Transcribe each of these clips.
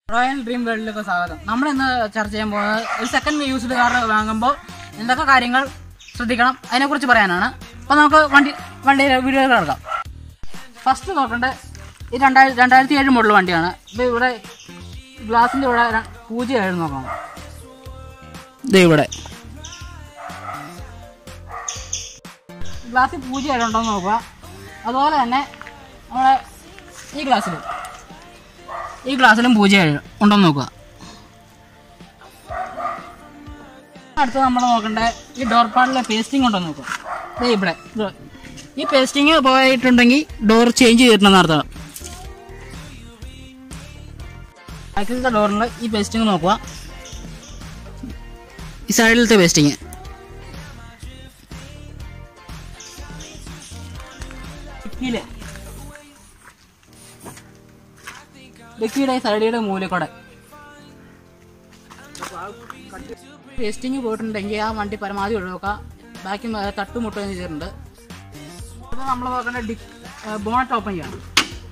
Royal dream വേൾഡിലേക്ക് സ്വാഗതം നമ്മൾ ഇന്ന് ചർച്ച ചെയ്യാൻ പോകുന്നത് ഒരു സെക്കൻഡ് യൂസ്ഡ് കാർ വാങ്ങുമ്പോൾ എന്തൊക്കെ കാര്യങ്ങൾ ശ്രദ്ധിക്കണം അതിനെക്കുറിച്ച് പറയാനാണ് അപ്പോൾ നമുക്ക് വണ്ടി വണ്ടി വീഡിയോ കിടക്കാം ഫസ്റ്റ് നോക്കേണ്ട ഈ രണ്ടായിരത്തി രണ്ടായിരത്തി ഏഴ് മോഡൽ വണ്ടിയാണ് ഇപ്പോൾ ഇവിടെ ഗ്ലാസിൻ്റെ ഇവിടെ ര- പൂജ്യമായിരുന്നു നോക്കാം ഇത് ഇവിടെ ഗ്ലാസ്സിൽ പൂജ്യമായിട്ടുണ്ടോ എന്ന് നോക്കുക അതുപോലെ തന്നെ നമ്മുടെ ഈ ഗ്ലാസ്സിൽ ഈ ഗ്ലാസ്സിലും പൂജ്യം ഉണ്ടോ എന്ന് നോക്കുക അടുത്ത് നമ്മൾ നോക്കേണ്ട ഈ ഡോർ പാഡിലെ പേസ്റ്റിംഗ് ഉണ്ടോ എന്ന് നോക്കുക ദേ ഇവിടെ ഇത്. ഈ പേസ്റ്റിംഗ് പോയിട്ടുണ്ടെങ്കിൽ ഡോർ ചേഞ്ച് ചെയ്തിട്ടുണ്ടെന്ന് അർത്ഥം ബാക്കിലത്തെ ഡോറിൽ ഈ പേസ്റ്റിംഗ് നോക്കുക ഈ സൈഡിലത്തെ പേസ്റ്റിംഗ് ഡിക്കിയിലെ ഡിക്കിയുടെ സൈഡിയുടെ മൂലക്കൂടെ പേസ്റ്റിങ് പോയിട്ടുണ്ടെങ്കിൽ ആ വണ്ടി പരമാവധി ഒഴിവാക്കുക ബാക്കി മ- തട്ടുമുട്ടുകയും ചെയ്തിട്ടുണ്ട് ഇത് നമ്മൾ നോക്കേണ്ട ഡിക് ബോണറ്റ് ഓപ്പൺ ചെയ്യണം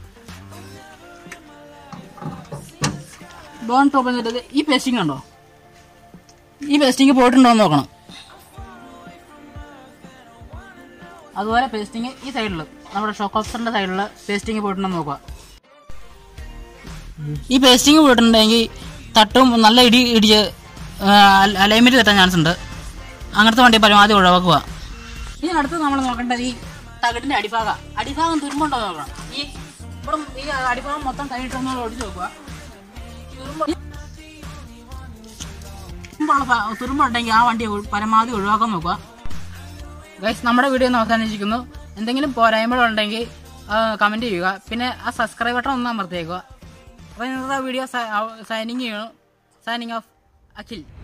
ബോണറ്റ് ഓപ്പൺ ചെയ്തിട്ട് ഈ പേസ്റ്റിംഗ് ഉണ്ടോ ഈ പേസ്റ്റിംഗ് പോയിട്ടുണ്ടോ എന്ന് നോക്കണം അതുപോലെ പേസ്റ്റിംഗ് ഈ സൈഡിൽ നമ്മുടെ ഷോക്ക് ഓപ്ഷറിന്റെ സൈഡിൽ പേസ്റ്റിംഗ് പോയിട്ടുണ്ടോ എന്ന് നോക്കുക ഈ പേസ്റ്റിംഗ് പോയിട്ടുണ്ടെങ്കിൽ തട്ടും നല്ല ഇടി ഇടിച്ച് അലൈൻമെന്റ് തെറ്റാൻ ചാൻസ് ഉണ്ട് അങ്ങനത്തെ വണ്ടി പരമാവധി ഒഴിവാക്കുക ഇതിനടുത്ത് നമ്മൾ നോക്കേണ്ടത് ഈ തകിടിന്റെ അടിഭാഗം അടിഭാഗം തുരുമ്പുണ്ടോ എന്ന് നോക്കണം ഈ ഇവിടെ ഈ അടിഭാഗം മൊത്തം കഴിഞ്ഞിട്ടൊന്ന് ഒടിച്ചു നോക്കുക തുരുമ്പ് തുരുമ്പുള്ള ഭാ- തുരുമ്പുണ്ടെങ്കിൽ ആ വണ്ടി ഒഴി- പരമാവധി ഒഴിവാക്കാൻ നോക്കുക ഗൈസ് നമ്മുടെ വീഡിയോ ഒന്ന് അവസാനിച്ചിരിക്കുന്നു എന്തെങ്കിലും പോരായ്മകളുണ്ടെങ്കിൽ കമൻറ്റ് ചെയ്യുക പിന്നെ ആ സബ്സ്ക്രൈബ് ബട്ടൺ ഒന്ന് അമർത്തിയേക്കുക അപ്പോൾ ഇന്നത്തെ വീഡിയോ സൈനിങ് ചെയ്യണം സൈനിങ് ഓഫ് അഖിൽ